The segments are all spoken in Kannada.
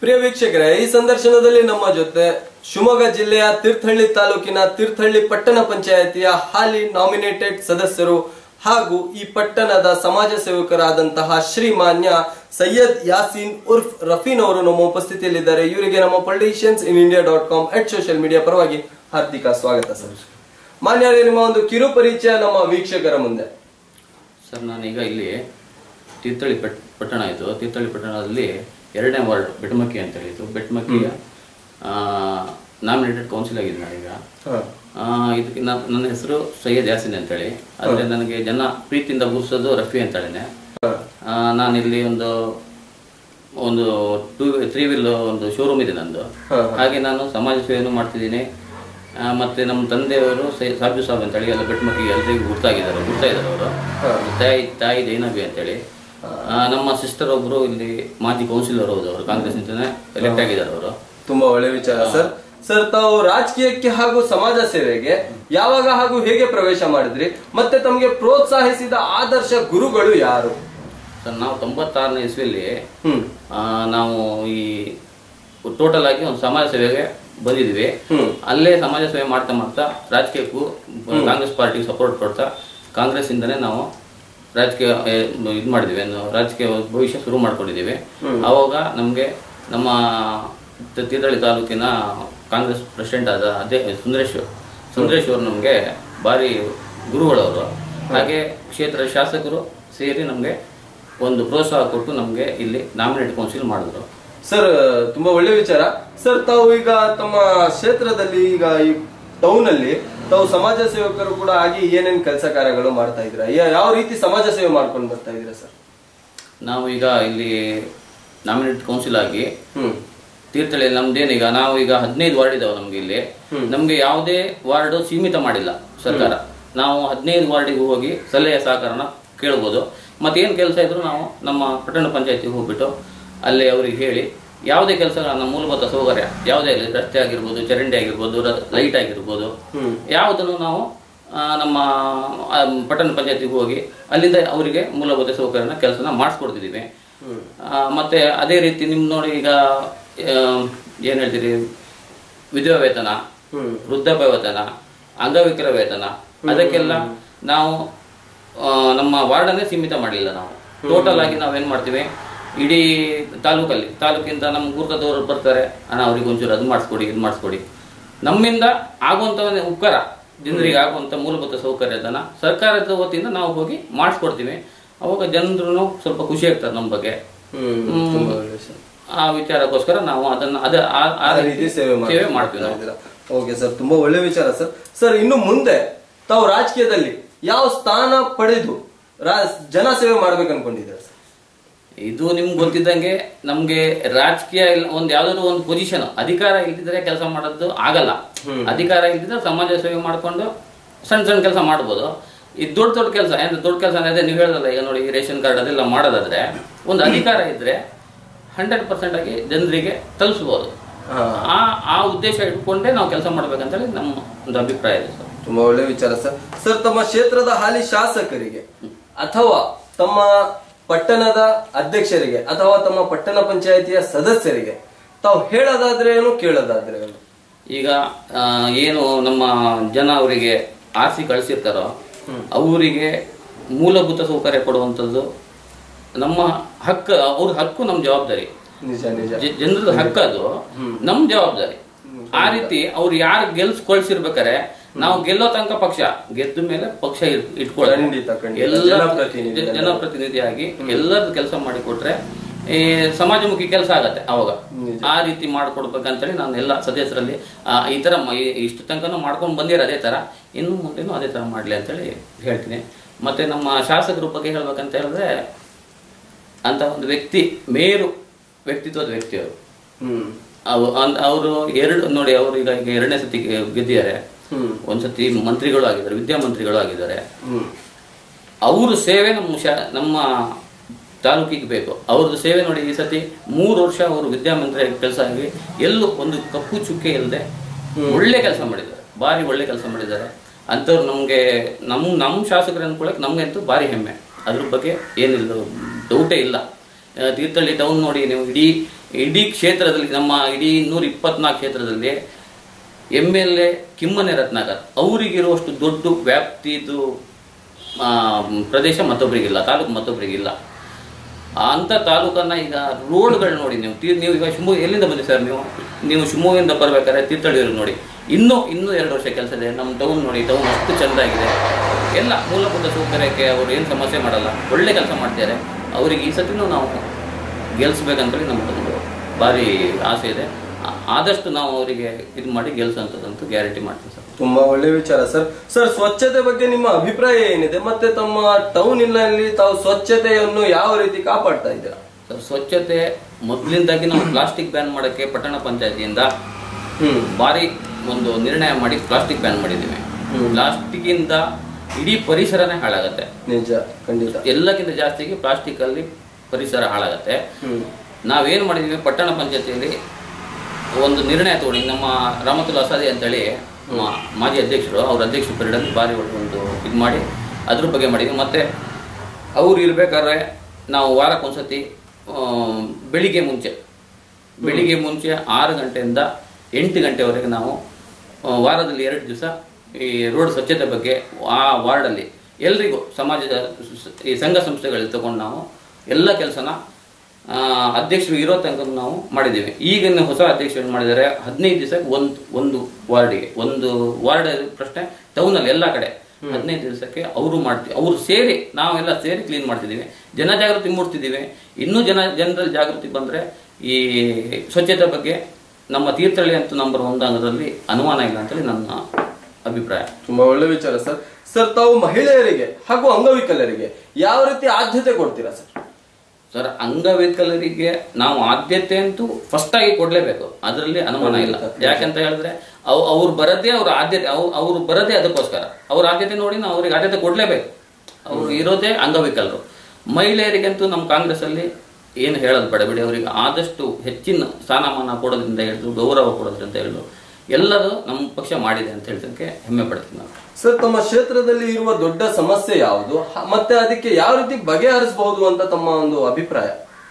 ಪ್ರಿಯ ವೀಕ್ಷಕರೇ ಈ ಸಂದರ್ಶನದಲ್ಲಿ ನಮ್ಮ ಜೊತೆ ಶಿವಮೊಗ್ಗ ಜಿಲ್ಲೆಯ ತೀರ್ಥಹಳ್ಳಿ ತಾಲೂಕಿನ ತೀರ್ಥಹಳ್ಳಿ ಪಟ್ಟಣ ಪಂಚಾಯತಿಯ ಹಾಲಿ ನಾಮಿನೇಟೆಡ್ ಸದಸ್ಯರು ಹಾಗೂ ಈ ಪಟ್ಟಣದ ಸಮಾಜ ಸೇವಕರಾದಂತಹ ಶ್ರೀಮಾನ್ಯ ಸೈಯದ್ ಯಾಸೀನ್ ಉರ್ಫ್ ರಫೀನ್ ಅವರು ನಮ್ಮ ಉಪಸ್ಥಿತಿಯಲ್ಲಿದ್ದಾರೆ ಇವರಿಗೆ ನಮ್ಮ politicians in India dot com at social media ಪರವಾಗಿ ಹಾರ್ದಿಕ ಸ್ವಾಗತ ಸರ್ ಮಾನ್ಯರೇ ನಿಮ್ಮ ಒಂದು ಕಿರು ಪರಿಚಯ ನಮ್ಮ ವೀಕ್ಷಕರ ಮುಂದೆ ಸರ್ ನಾನೀಗ ಇಲ್ಲಿ ತೀರ್ಥಹಳ್ಳಿ ಪಟ್ ಪಟ್ಟಣ ಇದು ತೀರ್ಥಹಳ್ಳಿ ಪಟ್ಟಣದಲ್ಲಿ ಎರಡನೇ ವಾರ್ಡ್ ಬೆಟ್ಮಕ್ಕಿ ಅಂತ ಹೇಳಿದ್ದು ಬೆಟ್ಮಕ್ಕಿಯ ನಾಮಿನೇಟೆಡ್ ಕೌನ್ಸಿಲ್ ಆಗಿದೆ ನಾನೀಗ ಆ, ಇದಕ್ಕೆ ನ- ನನ್ನ ಹೆಸರು ಸೈಯದ್ ಯಾಸಿನ್ ಅಂತೇಳಿ ಆದರೆ ನನಗೆ ಜನ ಪ್ರೀತಿಯಿಂದ ಗುರುಸೋದು ರಫಿ ಅಂತೇಳಿನೆ ನಾನಿಲ್ಲಿ ಒಂದು ಒಂದು ಟೂ ತ್ರೀ ವೀಲ್ ಒಂದು ಶೋರೂಮ್ ಇದೆ ನಂದು ಹಾಗೆ ನಾನು ಸಮಾಜ ಸೇವೆಯನ್ನು ಮಾಡ್ತಿದ್ದೀನಿ ಆ, ಮತ್ತೆ ನಮ್ಮ ತಂದೆಯವರು ಸೈ- ಸಾಬು ಸಾಬ್ ಅಂತೇಳಿ ಎಲ್ಲ ಬೆಟ್ಮಕ್ಕಿ ಎಲ್ರಿಗೂ ಗುರ್ತಾಗಿದ್ದಾರೆ ಗುರ್ತಾ ಇದ್ದಾರೆ ಅವರು ತಾಯಿ ತಾಯಿ ಜೈನಬಿ ಅಂತೇಳಿ ಆ, ನಮ್ಮ ಸಿಸ್ಟರ್ ಒಬ್ರು ಇಲ್ಲಿ ಮಾಜಿ ಕೌನ್ಸಿಲರ್ ಹೌದು ಅವರು ಕಾಂಗ್ರೆಸ್ ನಿಂದನೇ ಎಲೆಕ್ಟ್ ಆಗಿದ್ದಾರೆ ಅವರು ತುಂಬಾ ಒಳ್ಳೆ ವಿಚಾರ ಸರ್ ಸರ್ ತಾವು ರಾಜಕೀಯಕ್ಕೆ ಹಾಗೂ ಸಮಾಜ ಸೇವೆಗೆ ಯಾವಾಗ ಹಾಗೂ ಹೇಗೆ ಪ್ರವೇಶ ಮಾಡಿದ್ರಿ ಮತ್ತೆ ತಮಗೆ ಪ್ರೋತ್ಸಾಹಿಸಿದ ಆದರ್ಶ ಗುರುಗಳು ಯಾರು ಸರ್ ನಾವು ತೊಂಬತ್ತಾರನೇ ಇಸ್ವಿಯಲ್ಲಿ ಹ್ಮ್ ಆ, ನಾವು ಈ ಟೋಟಲ್ ಆಗಿ ಒಂದು ಸಮಾಜ ಸೇವೆಗೆ ಬಂದಿದ್ವಿ ಅಲ್ಲೇ ಸಮಾಜ ಸೇವೆ ಮಾಡ್ತಾ ಮಾಡ್ತಾ ರಾಜಕೀಯಕ್ಕೂ ಕಾಂಗ್ರೆಸ್ ಪಾರ್ಟಿಗೆ ಸಪೋರ್ಟ್ ಕೊಡ್ತಾ ಕಾಂಗ್ರೆಸ್ ಇಂದನೇ ನಾವು ರಾಜಕೀಯ ಇದು ಮಾಡಿದ್ವಿ ಏನು ರಾಜಕೀಯ ಭವಿಷ್ಯ ಶುರು ಮಾಡ್ಕೊಂಡಿದ್ದೀವಿ ಆವಾಗ ನಮಗೆ ನಮ್ಮ ತ- ತೀರ್ಥಹಳ್ಳಿ ತಾಲೂಕಿನ ಕಾಂಗ್ರೆಸ್ ಪ್ರೆಸಿಡೆಂಟ್ ಆದ ಅದೇ ಸುಂದರೇಶ್ ಸುಂದರೇಶ್ ಅವರು ನಮಗೆ ಭಾರಿ ಗುರುಗಳವರು ಹಾಗೆ ಕ್ಷೇತ್ರ ಶಾಸಕರು ಸೇರಿ ನಮಗೆ ಒಂದು ಪ್ರೋತ್ಸಾಹ ಕೊಟ್ಟು ನಮಗೆ ಇಲ್ಲಿ ನಾಮಿನೇಟ್ ಕೌನ್ಸಿಲ್ ಮಾಡಿದ್ರು ಸರ್ ತುಂಬಾ ಒಳ್ಳೆ ವಿಚಾರ ಸರ್ ತಾವು ಈಗ ತಮ್ಮ ಕ್ಷೇತ್ರದಲ್ಲಿ ಈಗ ಈ ಟೌನ್ ಅಲ್ಲಿ ತಾವು ಸಮಾಜ ಸೇವಕರು ಕೂಡ ಆಗಿ ಏನೇನ್ ಕೆಲಸ ಕಾರ್ಯಗಳು ಮಾಡ್ತಾ ಇದ್ದೀರಾ ಯಾ- ಯಾವ ರೀತಿ ಸಮಾಜ ಸೇವೆ ಮಾಡ್ಕೊಂಡು ಬರ್ತಾ ಇದ್ದೀರಾ ಸರ್ ನಾವು ಈಗ ಇಲ್ಲಿ ನಾಮಿನೇಟ್ ಕೌನ್ಸಿಲ್ ಆಗಿ ಹ್ಮ್ ತೀರ್ಥಹಳ್ಳಿ ನಮ್ದೇನೀಗ ನಾವು ಈಗ ಹದಿನೈದು ವಾರ್ಡ್ ಇದಾವೆ ನಮ್ಗೆ ಇಲ್ಲಿ ನಮ್ಗೆ ಯಾವುದೇ ವಾರ್ಡ್ ಸೀಮಿತ ಮಾಡಿಲ್ಲ ಸರ್ಕಾರ ನಾವು ಹದಿನೈದು ವಾರ್ಡಿಗೆ ಹೋಗಿ ಸಲಹೆ ಸಹಕಾರನ ಕೇಳ್ಬೋದು ಮತ್ತೇನು ಕೆಲಸ ಇದ್ರು ನಾವು ನಮ್ಮ ಪಟ್ಟಣ ಪಂಚಾಯತಿಗೆ ಹೋಗ್ಬಿಟ್ಟು ಅಲ್ಲಿ ಅವ್ರಿಗೆ ಹೇಳಿ ಯಾವುದೇ ಕೆಲಸ ನಮ್ಮ ಮೂಲಭೂತ ಸೌಕರ್ಯ ಯಾವುದೇ ಆಗಲಿ ರಸ್ತೆ ಆಗಿರ್ಬೋದು ಚರಂಡಿ ಆಗಿರ್ಬೋದು ಲೈಟ್ ಆಗಿರ್ಬೋದು ಯಾವುದನ್ನು ನಾವು ಆ, ನಮ್ಮ ಆ, ಪಟ್ಟಣ ಪಂಚಾಯತಿಗೆ ಹೋಗಿ ಅಲ್ಲಿಂದ ಅವರಿಗೆ ಮೂಲಭೂತ ಸೌಕರ್ಯನ ಕೆಲಸನ ಮಾಡಿಸ್ಕೊಡ್ತಿದ್ದೀವಿ ಆ, ಮತ್ತೆ ಅದೇ ರೀತಿ ನಿಮ್ ನೋಡಿ ಈಗ ಆ, ಏನ್ ಹೇಳ್ತೀರಿ ವಿಧವಾ ವೇತನ ವೃದ್ಧಾಪ್ಯ ವೇತನ ಅಂಗವಿಕಲ ವೇತನ ಅದಕ್ಕೆಲ್ಲ ನಾವು ಆ, ನಮ್ಮ ವಾರ್ಡನ್ನೇ ಸೀಮಿತ ಮಾಡಲಿಲ್ಲ ನಾವು ಟೋಟಲ್ ಆಗಿ ನಾವೇನ್ ಮಾಡ್ತೀವಿ ಇಡೀ ತಾಲೂಕಲ್ಲಿ ತಾಲೂಕಿಂದ ನಮ್ಮ ಗುರ್ತದವರು ಬರ್ತಾರೆ ಅಣ್ಣ ಅವ್ರಿಗೆ ಒಂಚೂರು ಅದು ಮಾಡಿಸ್ಕೊಡಿ ಇದು ಮಾಡಿಸ್ಕೊಡಿ ನಮ್ಮಿಂದ ಆಗುವಂತ ಒಂದು ಉಪಕಾರ ಜನರಿಗೆ ಆಗುವಂತ ಮೂಲಭೂತ ಸೌಕರ್ಯದನ್ನ ಸರ್ಕಾರದ ವತಿಯಿಂದ ನಾವು ಹೋಗಿ ಮಾಡಿಸ್ಕೊಡ್ತೀವಿ ಅವಾಗ ಜನರು ಸ್ವಲ್ಪ ಖುಷಿ ಆಗ್ತದೆ ನಮ್ಮ ಬಗ್ಗೆ ಹ್ಮ್ ತುಂಬಾ ಒಳ್ಳೆ ವಿಷಯ. ಆ ವಿಚಾರಕ್ಕೋಸ್ಕರ ನಾವು ಅದನ್ನ ಅದ ಆ- ಆ ಆ ರೀತಿ ಸೇವೆ ಸೇವೆ ಮಾಡ್ತೀವಿ ನಾವು ಮಾಡ್ತೀರಾ ಓಕೆ ಸರ್ ತುಂಬಾ ಒಳ್ಳೆ ವಿಚಾರ ಸರ್ ಸರ್ ಇನ್ನು ಮುಂದೆ ತಾವು ರಾಜಕೀಯದಲ್ಲಿ ಯಾವ ಸ್ಥಾನ ಪಡೆದು ರಾ- ಜನ ಸೇವೆ ಮಾಡ್ಬೇಕು ಅನ್ಕೊಂಡಿದ್ದೀರಾ ಸರ್ ಇದು ನಿಮ್ಗೆ ಗೊತ್ತಿದ್ದಂಗೆ ನಮ್ಗೆ ರಾಜಕೀಯ ಇಲ್ಲ ಒಂದ್ ಯಾವ್ದಾದ್ರು ಒಂದು ಪೊಸಿಷನ್ ಅಧಿಕಾರ ಇಲ್ದಿದ್ರೆ ಕೆಲಸ ಮಾಡೋದು ಆಗಲ್ಲ ಅಧಿಕಾರ ಇಲ್ದಿದ್ರೆ ಸಮಾಜ ಸೇವೆ ಮಾಡ್ಕೊಂಡು ಸಣ್ಣ ಸಣ್ಣ ಕೆಲಸ ಮಾಡ್ಬೋದು ಈ ದೊಡ್ಡ ದೊಡ್ಡ ಕೆಲಸ ಅಂದ್ರೆ ದೊಡ್ಡ ಕೆಲಸ ಅದೇ ನೀವು ಹೇಳೋದಲ್ಲ ಈಗ ನೋಡಿ ರೇಷನ್ ಕಾರ್ಡ್ ಅದೆಲ್ಲ ಮಾಡೋದಾದ್ರೆ ಒಂದು ಅಧಿಕಾರ ಇದ್ರೆ ಹಂಡ್ರೆಡ್ ಪರ್ಸೆಂಟ್ ಆಗಿ ಜನರಿಗೆ ತಲುಪಿಸ್ಬೋದು ಆ ಆ ಉದ್ದೇಶ ಇಟ್ಕೊಂಡೇ ನಾವು ಕೆಲಸ ಮಾಡ್ಬೇಕಂತೇಳಿ ನಮ್ಮ ಒಂದು ಅಭಿಪ್ರಾಯ ಇದೆ ಸರ್ ತುಂಬಾ ಒಳ್ಳೆ ವಿಚಾರ ಸರ್ ಸರ್ ತಮ್ಮ ಕ್ಷೇತ್ರದ ಹಾಲಿ ಶಾಸಕರಿಗೆ ಅಥವಾ ತಮ್ಮ ಪಟ್ಟಣದ ಅಧ್ಯಕ್ಷರಿಗೆ ಅಥವಾ ತಮ್ಮ ಪಟ್ಟಣ ಪಂಚಾಯತಿಯ ಸದಸ್ಯರಿಗೆ ತಾವು ಹೇಳೋದಾದ್ರೆ ಏನು ಕೇಳೋದಾದ್ರೆ ಏನು ಈಗ ಆ, ಏನು ನಮ್ಮ ಜನ ಅವರಿಗೆ ಆರಿಸಿ ಕಳಿಸಿರ್ತಾರೋ ಅವರಿಗೆ ಮೂಲಭೂತ ಸೌಕರ್ಯ ಕೊಡುವಂಥದ್ದು ನಮ್ಮ ಹಕ್ಕು ಅವ್ರ ಹಕ್ಕು ನಮ್ಮ ಜವಾಬ್ದಾರಿ ನಿಜ ನಿಜ ಜ- ಜನರದ ಹಕ್ಕು ಅದು ನಮ್ಮ ಜವಾಬ್ದಾರಿ ಆ ರೀತಿ ಅವ್ರು ಯಾರು ಗೆಲ್ಸ್ಕೊಳ್ಸಿರ್ಬೇಕಾರೆ ನಾವು ಗೆಲ್ಲೋ ತನಕ ಪಕ್ಷ ಗೆದ್ದ ಮೇಲೆ ಪಕ್ಷ ಇಟ್- ಇಟ್ಕೊಳ್ಳಿ ಖಂಡಿತ, ಖಂಡಿತ. ಎಲ್ಲ ಜನಪ್ರತಿನಿಧಿ ಜ- ಜನಪ್ರತಿನಿಧಿಯಾಗಿ ಎಲ್ಲರದ್ದು ಕೆಲಸ ಮಾಡಿಕೊಟ್ರೆ ಈ ಸಮಾಜಮುಖಿ ಕೆಲಸ ಆಗತ್ತೆ ಅವಾಗ ಆ ರೀತಿ ಮಾಡ್ಕೊಡ್ಬೇಕಂತೇಳಿ ನಾನು ಎಲ್ಲ ಸದಸ್ಯರಲ್ಲಿ ಆ, ಈ ತರ ಮ- ಈ- ಇಷ್ಟು ತನಕನೂ ಮಾಡ್ಕೊಂಡು ಬಂದಿರೋ ಅದೇ ತರ ಇನ್ನು ಮುಂದೆನೂ ಅದೇ ತರ ಮಾಡ್ಲಿ ಅಂತೇಳಿ ಹೇಳ್ತೀನಿ ಮತ್ತೆ ನಮ್ಮ ಶಾಸಕರ ಬಗ್ಗೆ ಹೇಳ್ಬೇಕಂತ ಹೇಳಿದ್ರೆ ಅಂತ ಒಂದು ವ್ಯಕ್ತಿ ಮೇರು ವ್ಯಕ್ತಿತ್ವದ ವ್ಯಕ್ತಿ ಅವರು ಹ್ಮ್ ಅವರು ಎರಡು ನೋಡಿ ಅವರು ಈಗ ಈಗ ಎರಡನೇ ಸತಿ ಗೆ- ಗೆದ್ದಿದ್ದಾರೆ ಹ್ಮ್ ಒಂದ್ಸತಿ ಮಂತ್ರಿಗಳು ಆಗಿದ್ದಾರೆ ವಿದ್ಯಾಮಂತ್ರಿಗಳು ಆಗಿದ್ದಾರೆ ಹ್ಮ್ ಅವ್ರ ಸೇವೆ ನಮ್ಮ ಶಾ ನಮ್ಮ ತಾಲೂಕಿಗೆ ಬೇಕು ಅವ್ರದ್ದು ಸೇವೆ ನೋಡಿ ಈ ಸತಿ ಮೂರು ವರ್ಷ ಅವರು ವಿದ್ಯಾಮಂತ್ರಿ ಕೆಲಸ ಆಗಿ ಎಲ್ಲೂ ಒಂದು ಕಪ್ಪು ಚುಕ್ಕೆ ಇಲ್ಲದೆ ಒಳ್ಳೆ ಕೆಲಸ ಮಾಡಿದ್ದಾರೆ ಭಾರಿ ಒಳ್ಳೆ ಕೆಲಸ ಮಾಡಿದ್ದಾರೆ ಅಂಥವ್ರು ನಮಗೆ ನಮ್ಮ ನಮ್ಮ ಶಾಸಕರು ಅಂದ್ಕೊಳಕ್ಕೆ ನಮಗಂತೂ ಭಾರಿ ಹೆಮ್ಮೆ ಅದ್ರ ಬಗ್ಗೆ ಏನಿಲ್ಲ ಡೌಟೇ ಇಲ್ಲ ಆ, ತೀರ್ಥಹಳ್ಳಿ ಟೌನ್ ನೋಡಿ ನೀವು ಇಡೀ ಇಡೀ ಕ್ಷೇತ್ರದಲ್ಲಿ ನಮ್ಮ ಇಡೀ ನೂರ ಇಪ್ಪತ್ನಾಲ್ಕು ಕ್ಷೇತ್ರದಲ್ಲಿ M L A Kimmane Ratnakar ಅವರಿಗಿರುವಷ್ಟು ದೊಡ್ಡ ವ್ಯಾಪ್ತಿದು ಆ, ಪ್ರದೇಶ ಮತ್ತೊಬ್ಬರಿಗಿಲ್ಲ ತಾಲೂಕು ಮತ್ತೊಬ್ಬರಿಗಿಲ್ಲ ಅಂಥ ತಾಲೂಕನ್ನ ಈಗ ರೋಡ್ಗಳು ನೋಡಿ ನೀವು ತೀರ್ ನೀವು ಈಗ ಶಿವಮೊಗ್ಗ ಎಲ್ಲಿಂದ ಬಂದಿ ಸರ್ ನೀವು ನೀವು ಶಿವಮೊಗ್ಗದಿಂದ ಬರ್ಬೇಕಾದ್ರೆ ತೀರ್ಥಹಳ್ಳಿಯವ್ರಿಗೆ ನೋಡಿ ಇನ್ನೂ ಇನ್ನೂ ಎರಡು ವರ್ಷ ಕೆಲಸ ಇದೆ ನಮ್ಮ ಟೌನ್ ನೋಡಿ ಟೌನ್ ಅಷ್ಟು ಚೆಂದಾಗಿದೆ ಎಲ್ಲ ಮೂಲಭೂತ ಸೌಕರ್ಯಕ್ಕೆ ಅವರು ಏನು ಸಮಸ್ಯೆ ಮಾಡಲ್ಲ ಒಳ್ಳೆ ಕೆಲಸ ಮಾಡ್ತಾರೆ ಅವರಿಗೆ ಈ ಸತಿನೂ ನಾವು ಗೆಲ್ಲಿಸ್ಬೇಕಂತೇಳಿ ನಮ್ಮದೊಂದು ಭಾರಿ ಆಸೆ ಇದೆ ಆ- ಆದಷ್ಟು ನಾವು ಅವರಿಗೆ ಇದು ಮಾಡಿ ಗೆಲ್ಸೋಂಥದ್ದಂತೂ ಗ್ಯಾರಂಟಿ ಮಾಡ್ತೀವಿ ಸರ್ ತುಂಬಾ ಒಳ್ಳೆ ವಿಚಾರ ಸರ್ ಸರ್ ಸ್ವಚ್ಛತೆ ಬಗ್ಗೆ ನಿಮ್ಮ ಅಭಿಪ್ರಾಯ ಏನಿದೆ ಮತ್ತೆ ತಮ್ಮ ಟೌನ್ ನಲ್ಲಿ ತಾವು ಸ್ವಚ್ಛತೆಯನ್ನು ಯಾವ ರೀತಿ ಕಾಪಾಡ್ತಾ ಇದ್ದೀರಾ ಸರ್ ಸ್ವಚ್ಛತೆ ಮೊದಲಿಂದಾಗಿ ನಾವು ಪ್ಲಾಸ್ಟಿಕ್ ಬ್ಯಾನ್ ಮಾಡೋಕ್ಕೆ ಪಟ್ಟಣ ಪಂಚಾಯತಿಯಿಂದ ಹ್ಮ್ ಭಾರಿ ಒಂದು ನಿರ್ಣಯ ಮಾಡಿ ಪ್ಲಾಸ್ಟಿಕ್ ಬ್ಯಾನ್ ಮಾಡಿದ್ದೀವಿ ಹ್ಮ್. ಪ್ಲಾಸ್ಟಿಕ್ ಇಂದ ಇಡೀ ಪರಿಸರನೇ ಹಾಳಾಗತ್ತೆ ನಿಜ ಖಂಡಿತ ಎಲ್ಲಕ್ಕಿಂತ ಜಾಸ್ತಿಗೆ ಪ್ಲಾಸ್ಟಿಕ್ ಅಲ್ಲಿ ಪರಿಸರ ಹಾಳಾಗತ್ತೆ ಹ್ಮ್ ನಾವೇನು ಮಾಡಿದ್ದೀವಿ ಪಟ್ಟಣ ಪಂಚಾಯತಿಯಲ್ಲಿ ಒಂದು ನಿರ್ಣಯ ತಗೊಂಡು ನಮ್ಮ ರಾಮತುಲ್ ಅಸಾದಿ ಅಂತೇಳಿ ಮಾ- ಮಾಜಿ ಅಧ್ಯಕ್ಷರು ಅವ್ರ ಅಧ್ಯಕ್ಷ ಪೀರಿಯಡಲ್ಲಿ ಭಾರಿ ಒಳ್ಳೆ ಒಂದು ಇದು ಮಾಡಿ ಅದ್ರ ಬಗ್ಗೆ ಮಾಡಿದ್ವಿ ಮತ್ತು ಅವ್ರು ಇರಬೇಕಾದ್ರೆ ನಾವು ವಾರಕ್ಕೊಂದ್ಸತಿ ಆ, ಬೆಳಿಗ್ಗೆ ಮುಂಚೆ ಬೆಳಿಗ್ಗೆ ಮುಂಚೆ ಆರು ಗಂಟೆಯಿಂದ ಎಂಟು ಗಂಟೆವರೆಗೆ ನಾವು ಆ, ವಾರದಲ್ಲಿ ಎರಡು ದಿವಸ ಈ ರೋಡ್ ಸ್ವಚ್ಛತೆ ಬಗ್ಗೆ ಆ ವಾರ್ಡಲ್ಲಿ ಎಲ್ರಿಗೂ ಸಮಾಜದ ಸ- ಈ ಸಂಘ ಸಂಸ್ಥೆಗಳಲ್ಲಿ ತಗೊಂಡು ನಾವು ಎಲ್ಲ ಕೆಲಸನ ಅಧ್ಯಕ್ಷರು ಇರೋ ತನಕ ನಾವು ಮಾಡಿದ್ದೀವಿ ಈಗಿನ ಹೊಸ ಅಧ್ಯಕ್ಷರು ಏನು ಮಾಡಿದ್ದಾರೆ ಹದಿನೈದು ದಿವಸಕ್ಕೆ ಒಂದು ಒಂದು ವಾರ್ಡಿಗೆ ಒಂದು ವಾರ್ಡ್ ಪ್ರಶ್ನೆ ಟೌನಲ್ಲಿ ಎಲ್ಲ ಕಡೆ ಹದಿನೈದು ದಿವಸಕ್ಕೆ ಅವರು ಮಾಡ್ತೀವಿ ಅವರು ಸೇರಿ ನಾವೆಲ್ಲ ಸೇರಿ ಕ್ಲೀನ್ ಮಾಡ್ತಿದ್ದೀವಿ ಜನಜಾಗೃತಿ ಮೂಡ್ತಿದ್ದೀವಿ ಇನ್ನೂ ಜನ ಜನರಲ್ಲಿ ಜಾಗೃತಿ ಬಂದರೆ ಈ ಸ್ವಚ್ಛತೆ ಬಗ್ಗೆ ನಮ್ಮ ತೀರ್ಥಹಳ್ಳಿ ಅಂತೂ ನಂಬರ್ ಒಂದು ಅಂಗದಲ್ಲಿ ಅನುಮಾನ ಇಲ್ಲ ಅಂತೇಳಿ ನನ್ನ ಅಭಿಪ್ರಾಯ ತುಂಬಾ ಒಳ್ಳೆ ವಿಚಾರ ಸರ್ ಸರ್ ತಾವು ಮಹಿಳೆಯರಿಗೆ ಹಾಗೂ ಅಂಗವಿಕಲರಿಗೆ ಯಾವ ರೀತಿ ಆದ್ಯತೆ ಕೊಡ್ತೀರಾ ಸರ್ ಸರ್ ಅಂಗವಿಕಲರಿಗೆ ನಾವು ಆದ್ಯತೆ ಅಂತೂ ಫಸ್ಟ್ ಆಗಿ ಕೊಡ್ಲೇಬೇಕು ಅದರಲ್ಲಿ ಅನುಮಾನ ಇಲ್ಲ ಯಾಕಂತ ಹೇಳಿದ್ರೆ ಅವ್ ಅವ್ರು ಬರದೇ ಅವ್ರ ಆದ್ಯತೆ ಅವ್ ಅವ್ರು ಬರದೇ ಅದಕ್ಕೋಸ್ಕರ ಅವ್ರ ಆದ್ಯತೆ ನೋಡಿ ನಾವು ಅವ್ರಿಗೆ ಆದ್ಯತೆ ಕೊಡ್ಲೇಬೇಕು ಅವ್ರು ಇರೋದೇ ಅಂಗವಿಕಲರು ಮಹಿಳೆಯರಿಗಂತೂ ನಮ್ಮ ಕಾಂಗ್ರೆಸ್ ಅಲ್ಲಿ ಏನು ಹೇಳೋದು ಬೇಡ ಬಿಡಿ ಅವರಿಗೆ ಆದಷ್ಟು ಹೆಚ್ಚಿನ ಸ್ಥಾನಮಾನ ಕೊಡೋದ್ರಿಂದ ಹೇಳಿದ್ರು ಗೌರವ ಕೊಡೋದ್ರಿಂದ ಹೇಳಿದ್ರು ಎಲ್ಲದೂ ನಮ್ಮ ಪಕ್ಷ ಮಾಡಿದೆ ಅಂತ ಹೇಳ್ತಕ್ಕೆ ಹೆಮ್ಮೆ ಪಡ್ತೀನಿ ನಾನು ಸರ್ ತಮ್ಮ ಕ್ಷೇತ್ರದಲ್ಲಿ ಇರುವ ದೊಡ್ಡ ಸಮಸ್ಯೆ ಯಾವುದು ಹ- ಮತ್ತೆ ಅದಕ್ಕೆ ಯಾವ ರೀತಿ ಬಗೆಹರಿಸಬಹುದು ಅಂತ ತಮ್ಮ ಒಂದು ಅಭಿಪ್ರಾಯ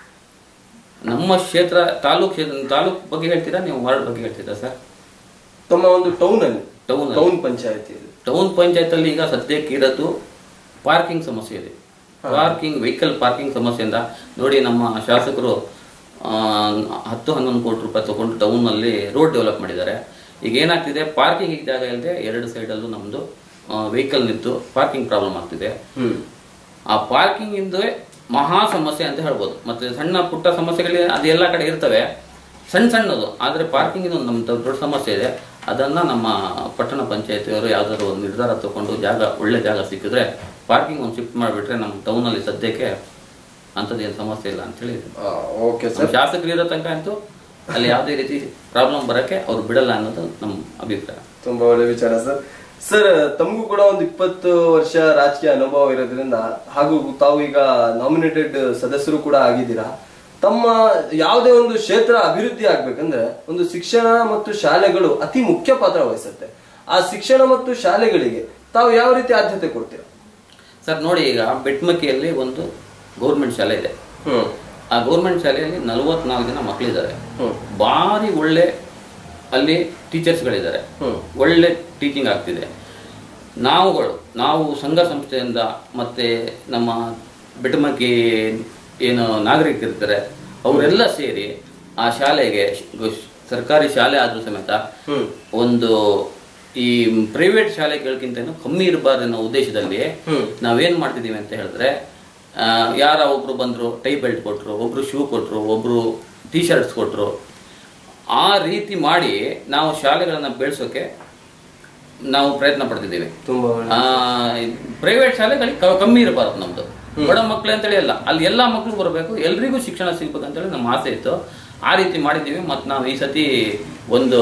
ನಮ್ಮ ಕ್ಷೇತ್ರ ತಾಲೂಕ್ ಕ್ಷೇತ್ರ ತಾಲೂಕ್ ಬಗ್ಗೆ ಹೇಳ್ತೀರಾ ನೀವು ವಾರ್ಡ್ ಬಗ್ಗೆ ಹೇಳ್ತೀರಾ ಸರ್ ತಮ್ಮ ಒಂದು ಟೌನ್ ಅಲ್ಲಿ ಟೌನ್ ಟೌನ್ ಪಂಚಾಯತಿಯಲ್ಲಿ ಟೌನ್ ಪಂಚಾಯತ್ ಅಲ್ಲಿ ಈಗ ಸದ್ಯಕ್ಕೆ ಇರೋದು ಪಾರ್ಕಿಂಗ್ ಸಮಸ್ಯೆ ಇದೆ ಪಾರ್ಕಿಂಗ್ ವೆಹಿಕಲ್ ಪಾರ್ಕಿಂಗ್ ಸಮಸ್ಯೆಯಿಂದ ನೋಡಿ ನಮ್ಮ ಶಾಸಕರು ಆ, ಹತ್ತು ಹನ್ನೊಂದು ಕೋಟಿ ರೂಪಾಯಿ ತಗೊಂಡು ಟೌನ್ ಅಲ್ಲಿ ರೋಡ್ ಡೆವಲಪ್ ಮಾಡಿದ್ದಾರೆ ಈಗ ಏನಾಗ್ತಿದೆ ಪಾರ್ಕಿಂಗ್ ಜಾಗ ಇಲ್ಲದೆ ಎರಡು ಸೈಡಲ್ಲೂ ನಮ್ಮದು ವೆಹಿಕಲ್ ನಿಂತು ಪಾರ್ಕಿಂಗ್ ಪ್ರಾಬ್ಲಮ್ ಆಗ್ತಿದೆ ಹ್ಮ್ ಆ ಪಾರ್ಕಿಂಗ್ ಇಂದುವೆ ಮಹಾ ಸಮಸ್ಯೆ ಅಂತ ಹೇಳ್ಬೋದು ಮತ್ತೆ ಸಣ್ಣ ಪುಟ್ಟ ಸಮಸ್ಯೆಗಳು ಅದು ಎಲ್ಲ ಕಡೆ ಇರ್ತವೆ ಸಣ್ಣ ಸಣ್ಣದು ಆದರೆ ಪಾರ್ಕಿಂಗ್ ಒಂದು ನಮ್ಮ ದೊಡ್ಡ ಸಮಸ್ಯೆ ಇದೆ ಅದನ್ನ ನಮ್ಮ ಪಟ್ಟಣ ಪಂಚಾಯತಿಯವರು ಯಾವ್ದಾದ್ರು ಒಂದು ನಿರ್ಧಾರ ತಗೊಂಡು ಜಾಗ ಒಳ್ಳೆ ಜಾಗ ಸಿಕ್ಕಿದ್ರೆ ಪಾರ್ಕಿಂಗ್ ಒಂದು ಶಿಫ್ಟ್ ಮಾಡಿಬಿಟ್ರೆ ನಮ್ಮ ಟೌನಲ್ಲಿ ಸದ್ಯಕ್ಕೆ ಅಂಥದ್ದೇನು ಸಮಸ್ಯೆ ಇಲ್ಲ ಅಂತೇಳಿ ಓಕೆ ನಮ್ಮ ಶಾಸಕರು ಇರೋ ತನಕ ಅಂತೂ ಅಲ್ಲಿ ಯಾವುದೇ ರೀತಿ ಪ್ರಾಬ್ಲಮ್ ಬರೋಕ್ಕೆ ಅವ್ರು ಬಿಡಲ್ಲ ಅನ್ನೋದು ನಮ್ಮ ಅಭಿಪ್ರಾಯ ತುಂಬಾ ಒಳ್ಳೆ ವಿಚಾರ ಸರ್ ಸರ್ ತಮಗೂ ಕೂಡ ಒಂದು ಇಪ್ಪತ್ತು ವರ್ಷ ರಾಜಕೀಯ ಅನುಭವ ಇರೋದ್ರಿಂದ ಹಾಗೂ ತಾವು ಈಗ ನಾಮಿನೇಟೆಡ್ ಸದಸ್ಯರು ಕೂಡ ಆಗಿದ್ದೀರಾ ತಮ್ಮ ಯಾವುದೇ ಒಂದು ಕ್ಷೇತ್ರ ಅಭಿವೃದ್ಧಿ ಆಗ್ಬೇಕಂದ್ರೆ ಒಂದು ಶಿಕ್ಷಣ ಮತ್ತು ಶಾಲೆಗಳು ಅತಿ ಮುಖ್ಯ ಪಾತ್ರ ವಹಿಸುತ್ತೆ ಆ ಶಿಕ್ಷಣ ಮತ್ತು ಶಾಲೆಗಳಿಗೆ ತಾವು ಯಾವ ರೀತಿ ಆದ್ಯತೆ ಕೊಡ್ತೀರಾ ಸರ್ ನೋಡಿ ಈಗ ಬೆಟ್ಮಕ್ಕಿಯಲ್ಲಿ ಒಂದು ಗೌರ್ಮೆಂಟ್ ಶಾಲೆ ಇದೆ ಹ್ಮ್ ಆ ಗೌರ್ಮೆಂಟ್ ಶಾಲೆಯಲ್ಲಿ ನಲವತ್ನಾಲ್ಕು ಜನ ಮಕ್ಕಳಿದ್ದಾರೆ ಹ್ಮ್ ಭಾರಿ ಒಳ್ಳೆ ಅಲ್ಲಿ ಟೀಚರ್ಸ್ಗಳಿದ್ದಾರೆ ಹ್ಮ್ ಒಳ್ಳೆ ಟೀಚಿಂಗ್ ಆಗ್ತಿದೆ ನಾವುಗಳು ನಾವು ಸಂಘ ಸಂಸ್ಥೆಯಿಂದ ಮತ್ತೆ ನಮ್ಮ ಬೆಟಮಕ್ಕಿ ಏನು ನಾಗರಿಕರಿರ್ತಾರೆ ಅವರೆಲ್ಲ ಸೇರಿ ಆ ಶಾಲೆಗೆ ಗೊ- ಸರ್ಕಾರಿ ಶಾಲೆ ಆದ್ರೂ ಸಮೇತ ಹ್ಮ್ ಒಂದು ಈ ಪ್ರೈವೇಟ್ ಶಾಲೆಗಳಿಗಿಂತ ಕಮ್ಮಿ ಇರಬಾರ್ದು ಅನ್ನೋ ಉದ್ದೇಶದಲ್ಲಿ ಹ್ಮ್. ನಾವೇನ್ ಮಾಡ್ತಿದೀವಿ ಅಂತ ಹೇಳಿದ್ರೆ ಆ, ಯಾರ ಒಬ್ರು ಬಂದ್ರು ಟೈ ಬೆಲ್ಟ್ ಕೊಟ್ರು ಒಬ್ರು ಶೂ ಕೊಟ್ರು ಒಬ್ರು ಟೀ ಶರ್ಟ್ಸ್ ಕೊಟ್ರು ಆ ರೀತಿ ಮಾಡಿ ನಾವು ಶಾಲೆಗಳನ್ನ ಬೆಳೆಸೋಕೆ ನಾವು ಪ್ರಯತ್ನ ಪಡ್ತಿದ್ದೀವಿ ತುಂಬಾ ಒಳ್ಳೆ ಪ್ರೈವೇಟ್ ಶಾಲೆಗಳಿಗೆ ಕ- ಕಮ್ಮಿ ಇರಬಾರ್ದು ನಮ್ದು ಬಡ ಮಕ್ಕಳು ಅಂತೇಳಿ ಅಲ್ಲ ಅಲ್ಲಿ ಎಲ್ಲಾ ಮಕ್ಕಳು ಬರಬೇಕು ಎಲ್ರಿಗೂ ಶಿಕ್ಷಣ ಸಿಗ್ಬೇಕು ಅಂತೇಳಿ ನಮ್ಮ ಆಸೆ ಇತ್ತು ಆ ರೀತಿ ಮಾಡಿದ್ದೀವಿ ಮತ್ತು ನಾವು ಈ ಸತಿ ಒಂದು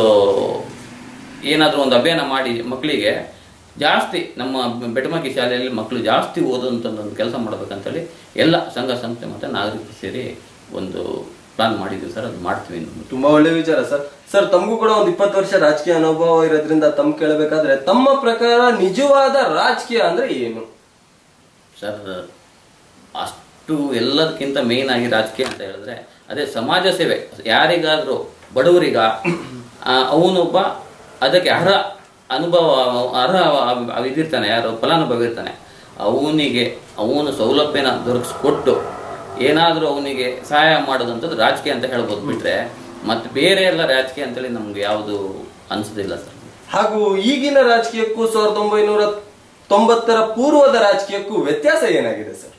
ಏನಾದರೂ ಒಂದು ಅಭಿಯಾನ ಮಾಡಿ ಮಕ್ಕಳಿಗೆ ಜಾಸ್ತಿ ನಮ್ಮ ಬೆಟಮಕ್ಕಿ ಶಾಲೆಯಲ್ಲಿ ಮಕ್ಕಳು ಜಾಸ್ತಿ ಓದುವಂಥ ಒಂದು ಕೆಲಸ ಮಾಡ್ಬೇಕಂತೇಳಿ ಎಲ್ಲ ಸಂಘ ಸಂಸ್ಥೆ ಮತ್ತು ನಾಗರಿಕರು ಸೇರಿ ಒಂದು ಪ್ಲಾನ್ ಮಾಡಿದ್ದೀವಿ ಸರ್ ಅದು ಮಾಡ್ತೀವಿ ಇನ್ನು. ತುಂಬಾ ಒಳ್ಳೆ ವಿಚಾರ ಸರ್ ಸರ್ ತಮಗೂ ಕೂಡ ಒಂದು ಇಪ್ಪತ್ತು ವರ್ಷ ರಾಜಕೀಯ ಅನುಭವ ಇರೋದ್ರಿಂದ ತಮ್ ಕೇಳಬೇಕಾದ್ರೆ ತಮ್ಮ ಪ್ರಕಾರ ನಿಜವಾದ ರಾಜಕೀಯ ಅಂದ್ರೆ ಏನು ಸರ್ ಅಷ್ಟು ಎಲ್ಲದಕ್ಕಿಂತ ಮೇಯ್ನ್ ಆಗಿ ರಾಜಕೀಯ ಅಂತ ಹೇಳಿದ್ರೆ ಅದೇ ಸಮಾಜ ಸೇವೆ ಯಾರಿಗಾದ್ರೂ ಬಡವರಿಗ ಆ, ಅವನೊಬ್ಬ ಅದಕ್ಕೆ ಅರ್ಹ ಅನುಭವ ಅರ್ಹ ಅವ್- ಇದಿರ್ತಾನೆ ಯಾರು ಫಲಾನುಭವಿ ಇರ್ತಾನೆ ಅವನಿಗೆ ಅವನು ಸೌಲಭ್ಯನ ದೊರಕಿಸ್ಕೊಟ್ಟು ಏನಾದರೂ ಅವನಿಗೆ ಸಹಾಯ ಮಾಡೋದಂಥದ್ದು ರಾಜಕೀಯ ಅಂತ ಹೇಳ್ಬೋದು ಬಿಟ್ರೆ ಮತ್ತೆ ಬೇರೆ ಎಲ್ಲ ರಾಜಕೀಯ ಅಂತೇಳಿ ನಮ್ಗೆ ಯಾವುದು ಅನ್ಸೋದಿಲ್ಲ ಸರ್ ಹಾಗೂ ಈಗಿನ ರಾಜಕೀಯಕ್ಕೂ ಸಾವಿರದ ಒಂಬೈನೂರ ತೊಂಬತ್ತರ ಪೂರ್ವದ ರಾಜಕೀಯಕ್ಕೂ ವ್ಯತ್ಯಾಸ ಏನಾಗಿದೆ ಸರ್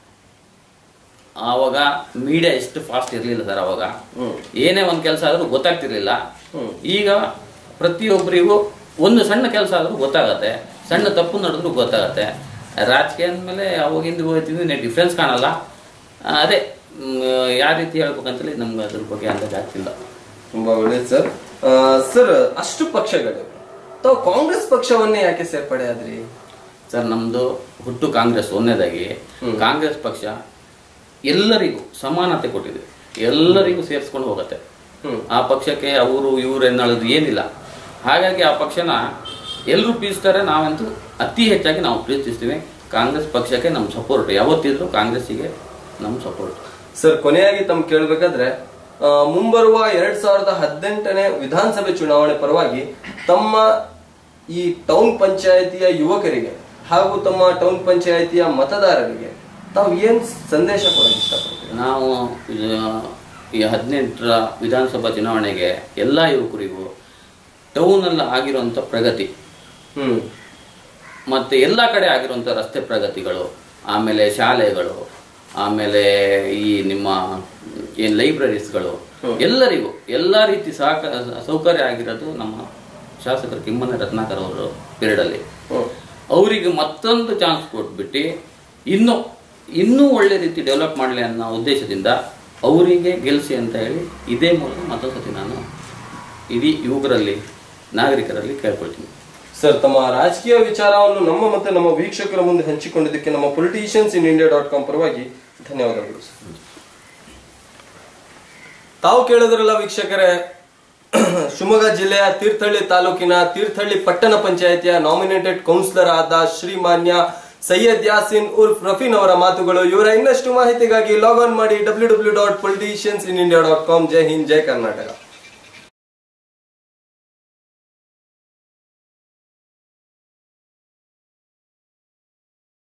ಆವಾಗ ಮೀಡಿಯಾ ಎಷ್ಟು ಫಾಸ್ಟ್ ಇರಲಿಲ್ಲ ಸರ್ ಅವಾಗ ಹ್ಮ್. ಏನೇ ಒಂದು ಕೆಲಸ ಆದರೂ ಗೊತ್ತಾಗ್ತಿರ್ಲಿಲ್ಲ ಹ್ಮ್. ಈಗ ಪ್ರತಿಯೊಬ್ಬರಿಗೂ ಒಂದು ಸಣ್ಣ ಕೆಲಸ ಆದರೂ ಗೊತ್ತಾಗತ್ತೆ ಸಣ್ಣ ತಪ್ಪು ನಡೆದ್ರೂ ಗೊತ್ತಾಗತ್ತೆ ರಾಜಕೀಯ ಅಂದಮೇಲೆ ಅವಾಗಿಂದ ಹೋಗ್ತಿದ್ವಿ ಡಿಫ್ರೆನ್ಸ್ ಕಾಣಲ್ಲ ಆ, ಅದೇ ಯಾವ ರೀತಿ ಹೇಳ್ಬೇಕಂತೇಳಿ ನಮ್ಗೆ ಅದ್ರ ಬಗ್ಗೆ ಅಂದಾಜ್ ಆಗ್ತಿಲ್ಲ ತುಂಬಾ ಒಳ್ಳೇದು ಸರ್ ಆ, ಸರ್ ಅಷ್ಟು ಪಕ್ಷಗಳು ತಾವು ಕಾಂಗ್ರೆಸ್ ಪಕ್ಷವನ್ನೇ ಯಾಕೆ ಸೇರ್ಪಡೆ ಆದ್ರಿ ಸರ್ ನಮ್ಮದು ಹುಟ್ಟು ಕಾಂಗ್ರೆಸ್ ಒಂದನೇದಾಗಿ ಕಾಂಗ್ರೆಸ್ ಪಕ್ಷ ಎಲ್ಲರಿಗೂ ಸಮಾನತೆ ಕೊಟ್ಟಿದೆ ಎಲ್ಲರಿಗೂ ಸೇರಿಸ್ಕೊಂಡು ಹೋಗುತ್ತೆ ಹ್ಮ್. ಆ ಪಕ್ಷಕ್ಕೆ ಅವರು ಇವರು ಎನ್ನೋದು ಏನಿಲ್ಲ ಹಾಗಾಗಿ ಆ ಪಕ್ಷನ ಎಲ್ಲರೂ ಪ್ರೀತಿಸ್ತಾರೆ ನಾವಂತೂ ಅತಿ ಹೆಚ್ಚಾಗಿ ನಾವು ಪ್ರೀತಿಸ್ತೀವಿ ಕಾಂಗ್ರೆಸ್ ಪಕ್ಷಕ್ಕೆ ನಮ್ಮ ಸಪೋರ್ಟ್ ಯಾವತ್ತಿದ್ರು ಕಾಂಗ್ರೆಸ್ಸಿಗೆ ನಮ್ಮ ಸಪೋರ್ಟ್ ಸರ್ ಕೊನೆಯಾಗಿ ತಮ್ ಕೇಳ್ಬೇಕಾದ್ರೆ ಆ, ಮುಂಬರುವ ಎರಡ್ ಸಾವಿರದ ಹದಿನೆಂಟನೇ ವಿಧಾನಸಭೆ ಚುನಾವಣೆ ಪರವಾಗಿ ತಮ್ಮ ಈ ಟೌನ್ ಪಂಚಾಯತಿಯ ಯುವಕರಿಗೆ ಹಾಗೂ ತಮ್ಮ ಟೌನ್ ಪಂಚಾಯತಿಯ ಮತದಾರರಿಗೆ ತಾವು ಏನ್ ಸಂದೇಶ ಕೊಡೋಕೆ ಇಷ್ಟಪಡ್ತೀವಿ ನಾವು ಇದು ಈ ಹದಿನೆಂಟರ ವಿಧಾನಸಭಾ ಚುನಾವಣೆಗೆ ಎಲ್ಲ ಯುವಕರಿಗೂ ಟೌನಲ್ಲಿ ಆಗಿರುವಂಥ ಪ್ರಗತಿ ಹ್ಮ್ ಮತ್ತು ಎಲ್ಲ ಕಡೆ ಆಗಿರುವಂಥ ರಸ್ತೆ ಪ್ರಗತಿಗಳು ಆಮೇಲೆ ಶಾಲೆಗಳು ಆಮೇಲೆ ಈ ನಿಮ್ಮ ಏನು ಲೈಬ್ರರೀಸ್ಗಳು ಎಲ್ಲರಿಗೂ ಎಲ್ಲ ರೀತಿ ಸಹಕ ಸೌಕರ್ಯ ಆಗಿರೋದು ನಮ್ಮ ಶಾಸಕರು ಕಿಮ್ಮನೆ ರತ್ನಾಕರ್ ಅವರು ಪೀರಿಯಡಲ್ಲಿ ಹ್ಮ್ ಅವರಿಗೆ ಮತ್ತೊಂದು ಚಾನ್ಸ್ ಕೊಟ್ಬಿಟ್ಟು ಇನ್ನೂ ಇನ್ನೂ ಒಳ್ಳೆ ರೀತಿ ಡೆವಲಪ್ ಮಾಡಲಿ ಅನ್ನೋ ಉದ್ದೇಶದಿಂದ ಅವರಿಗೆ ಗೆಲ್ಲಿಸಿ ಅಂತ ಹೇಳಿ ಇದೇ ಮೂಲಕ ಮತ್ತೊಂದು ಸತಿ ನಾನು ಇಡೀ ಯುವಕರಲ್ಲಿ ನಾಗರಿಕರಲ್ಲಿ ಕೇಳ್ಕೊಳ್ತೀನಿ ಸರ್ ತಮ್ಮ ರಾಜಕೀಯ ವಿಚಾರವನ್ನು ನಮ್ಮ ಮತ್ತೆ ನಮ್ಮ ವೀಕ್ಷಕರ ಮುಂದೆ ಹಂಚಿಕೊಂಡಿದ್ದಕ್ಕೆ ನಮ್ಮ politicians in India dot com ಪರವಾಗಿ ಧನ್ಯವಾದಗಳು ಸರ್. ತಾವು ಕೇಳಿದ್ರಲ್ಲ ವೀಕ್ಷಕರೇ ಶಿವಮೊಗ್ಗ ಜಿಲ್ಲೆಯ ತೀರ್ಥಹಳ್ಳಿ ತಾಲೂಕಿನ ತೀರ್ಥಹಳ್ಳಿ ಪಟ್ಟಣ ಪಂಚಾಯತಿಯ ನಾಮಿನೇಟೆಡ್ ಕೌನ್ಸಿಲರ್ ಆದ ಶ್ರೀಮಾನ್ಯ ಸೈಯದ್ ಯಾಸಿನ್ ಉರ್ಫ್ ರಫೀನ್ ಅವರ ಮಾತುಗಳು ಇವರ ಇನ್ನಷ್ಟು ಮಾಹಿತಿಗಾಗಿ ಲಾಗ್ ಆನ್ ಮಾಡಿ W W dot politicians in India dot com ಜೈ ಹಿಂದ್ ಜೈ ಕರ್ನಾಟಕ